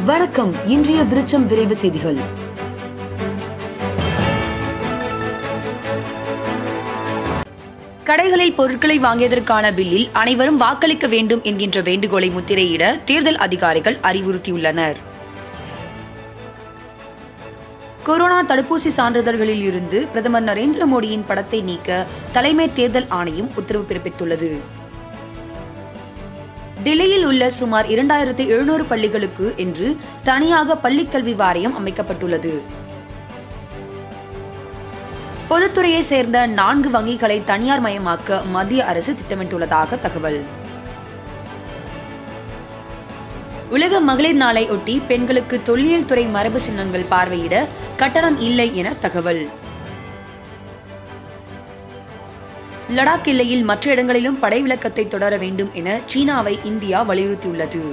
வணக்கம் இன்றைய விருச்சம் விரைவு செய்திகள் கடைகளில் பொருட்களை வாங்கியதற்கான பில்லில் அனைவரும் வாக்களிக்க வேண்டும் என்கின்ற வேண்டுகோளை முத்திரையிட தேர்தல் அதிகாரிகள் அறிவுறுத்தியுள்ளனர் கொரோனா தடுப்பூசி சான்றிதழ்களில் இருந்து பிரதமர் நரேந்திர மோடியின் படத்தை நீக்க தலைமை தேர்தல் ஆணையம் உத்தரவு பிறப்பித்துள்ளது டெல்லியில் உள்ள சுமார் இரண்டாயிரத்து எழுநூறு பள்ளிகளுக்கு என்று தனியாக பள்ளிக்கல்வி வாரியம் அமைக்கப்பட்டுள்ளது பொதுத்துறையை சேர்ந்த நான்கு வங்கிகளை தனியார் மயமாக்க மத்திய அரசு திட்டமிட்டுள்ளதாக தகவல் உலக மகளிர் நாளை ஒட்டி பெண்களுக்கு தொல்லியல் துறை மரபு சின்னங்கள் பார்வையிட கட்டணம் இல்லை என தகவல் லடாக் எல்லையில் மற்ற இடங்களிலும் படை விலக்கத்தை தொடர வேண்டும் என சீனாவை இந்தியா வலியுறுத்தியுள்ளது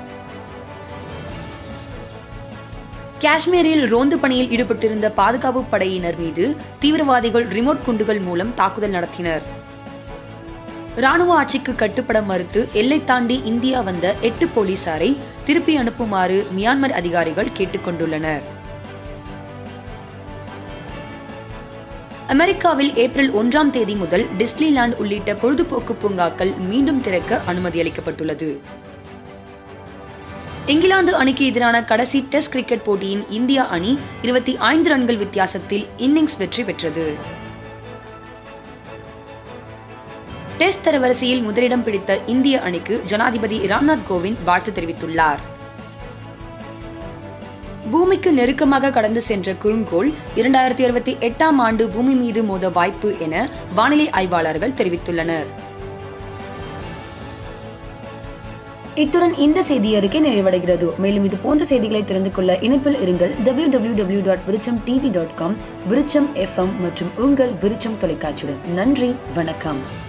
காஷ்மீரில் ரோந்து பணியில் ஈடுபட்டிருந்த பாதுகாப்பு படையினர் மீது தீவிரவாதிகள் ரிமோட் குண்டுகள் மூலம் தாக்குதல் நடத்தினர் ராணுவ ஆட்சிக்கு கட்டுப்பட மறுத்து எல்லை தாண்டி இந்தியா வந்த எட்டு போலீசாரை திருப்பி அனுப்புமாறு மியான்மர் அதிகாரிகள் கேட்டுக்கொண்டுள்ளனர் அமெரிக்காவில் ஏப்ரல் ஒன்றாம் தேதி முதல் டிஸ்னிலாந்து உள்ளிட்ட பொழுதுபோக்கு பூங்காக்கள் மீண்டும் திறக்க அனுமதி அளிக்கப்பட்டுள்ளது இங்கிலாந்து அணிக்கு எதிரான கடைசி டெஸ்ட் கிரிக்கெட் போட்டியின் இந்தியா அணி இருபத்தி ஐந்து ரன்கள் வித்தியாசத்தில் இன்னிங்ஸ் வெற்றி பெற்றது டெஸ்ட் தரவரிசையில் முதலிடம் பிடித்த இந்திய அணிக்கு ஜனாதிபதி ராம்நாத் கோவிந்த் வாழ்த்து தெரிவித்துள்ளார் பூமிக்கு நெருக்கமாக கடந்து சென்ற குறுங்கோள் இரண்டாயிரத்தி இருபத்தி எட்டாம் ஆண்டு பூமி மீது மோத வாய்ப்பு என வானிலை ஆய்வாளர்கள் தெரிவித்துள்ளனர் இத்துடன் இந்த செய்தி அறிக்கை நிறைவடைகிறது மேலும் இது போன்ற செய்திகளை தெரிந்து கொள்ள இணைப்பில் இருங்கள் W W W dot Virutcham TV dot com Virutcham FM மற்றும் உங்கள் விருச்சம் தொலைக்காட்சியுடன் நன்றி வணக்கம்